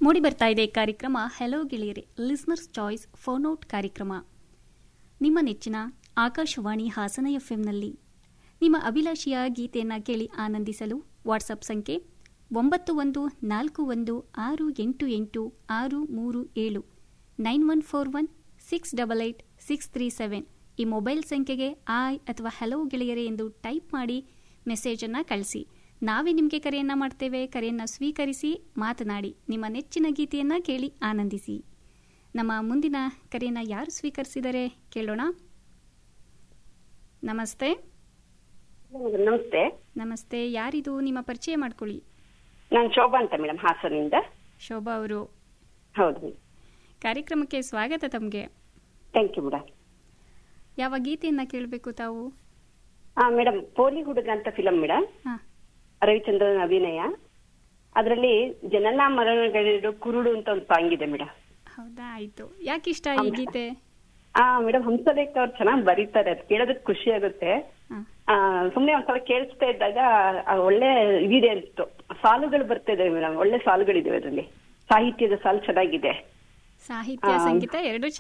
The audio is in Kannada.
ಮೂಡಿ ಬರ್ತಾ ಇದೆ ಕಾರ್ಯಕ್ರಮ ಹೆಲೋ ಗೆಳೆಯರೆ ಲಿಸ್ನರ್ಸ್ ಚಾಯ್ಸ್ ಫೋನೌಟ್ ಕಾರ್ಯಕ್ರಮ ನಿಮ್ಮ ನೆಚ್ಚಿನ ಆಕಾಶವಾಣಿ ಹಾಸನ ಎಫ್ಎಂನಲ್ಲಿ ನಿಮ್ಮ ಅಭಿಲಾಷೆಯ ಗೀತೆಯನ್ನು ಕೇಳಿ ಆನಂದಿಸಲು ವಾಟ್ಸಪ್ ಸಂಖ್ಯೆ ಒಂಬತ್ತು ಒಂದು ನಾಲ್ಕು ಒಂದು ಆರು ಎಂಟು ಎಂಟು ಆರು ಮೂರು ಏಳು nine one four one six double eight six three seven ಈ ಮೊಬೈಲ್ ಸಂಖ್ಯೆಗೆ ಆಯ್ ಅಥವಾ ಹಲೋ ಗೆಳೆಯರೆ ಎಂದು ಟೈಪ್ ಮಾಡಿ ಮೆಸೇಜನ್ನು ಕಳಿಸಿ ನಾವೇ ನಿಮಗೆ ಕರೆಯನ್ನ ಮಾಡ್ತೇವೆ ಕರೆಯನ್ನ ಸ್ವೀಕರಿಸಿ ಮಾತನಾಡಿ ನಿಮ್ಮ ನೆಚ್ಚಿನ ಗೀತೆಯನ್ನ ಕೇಳಿ ಆನಂದಿಸಿ ನಮ್ಮ ಮುಂದಿನ ಕರೆಯನ್ನ ಯಾರು ಸ್ವೀಕರಿಸಿದರೆ ಕೇಳೋಣ ನಮಸ್ತೆ ನಮಸ್ತೆ ನಮಸ್ತೆ ಯಾರಿದು ನಿಮ್ಮ ಪರಿಚಯ ಮಾಡ್ಕೊಳ್ಳಿ ನಾನು ಶೋಭಾ ಅಂತ ಮೇಡಮ್ ಹಾಸನಿಂದ ಶೋಭಾ ಅವರು ಹೌದು ಕಾರ್ಯಕ್ರಮಕ್ಕೆ ಸ್ವಾಗತ ತಮಗೆ ಥ್ಯಾಂಕ್ ಯು ಮೇಡಮ್ ಯಾವ ಗೀತೆಯನ್ನ ಕೇಳಬೇಕು ತಾವು ಹಾ ಮೇಡಮ್ ಪೋಲಿ ಹುಡುಗ ಅಂತ ಫಿಲಂ ಮೇಡಮ್ ಹಾ ರವಿಚಂದ್ರನ್ ಅಭಿನಯ ಅದರಲ್ಲಿ ಜನನ ಮರಣಗಳೆರಡು ಕುರುಡು ಅಂತ ಒಂದು ಸಾಂಗ್ ಇದೆ ಮೇಡಮ್ ಹೌದಾ ಆಯ್ತು ಯಾಕಿಷ್ಟ ಈ ಗೀತೆ ಆ ಮೇಡಮ್ ಹಂಸಲೇಖ ಅವ್ರು ಚೆನ್ನಾಗಿ ಬರೀತಾರೆ ಅದು ಕೇಳೋದಕ್ಕೆ ಖುಷಿ ಆಗುತ್ತೆ ಹಾ ಆ, ಸುಮ್ನೆ ಒಂದ್ಸಲ ಕೇಳಿಸ್ತಾ ಇದ್ದಾಗ ಆ, ಒಳ್ಳೆ ಇದಿದೆ ಅನ್ಸ್ತು ಸಾಲುಗಳು ಬರ್ತಾ ಇದಾವೆ ಮೇಡಮ್ ಒಳ್ಳೆ ಸಾಲುಗಳಿದಾವೆ ಅದರಲ್ಲಿ ಸಾಹಿತ್ಯದ ಸಾಲು ಚೆನ್ನಾಗಿದೆ ಸಾಹಿತ್ಯ ಆ, ಸಂಗೀತ ಎರಡು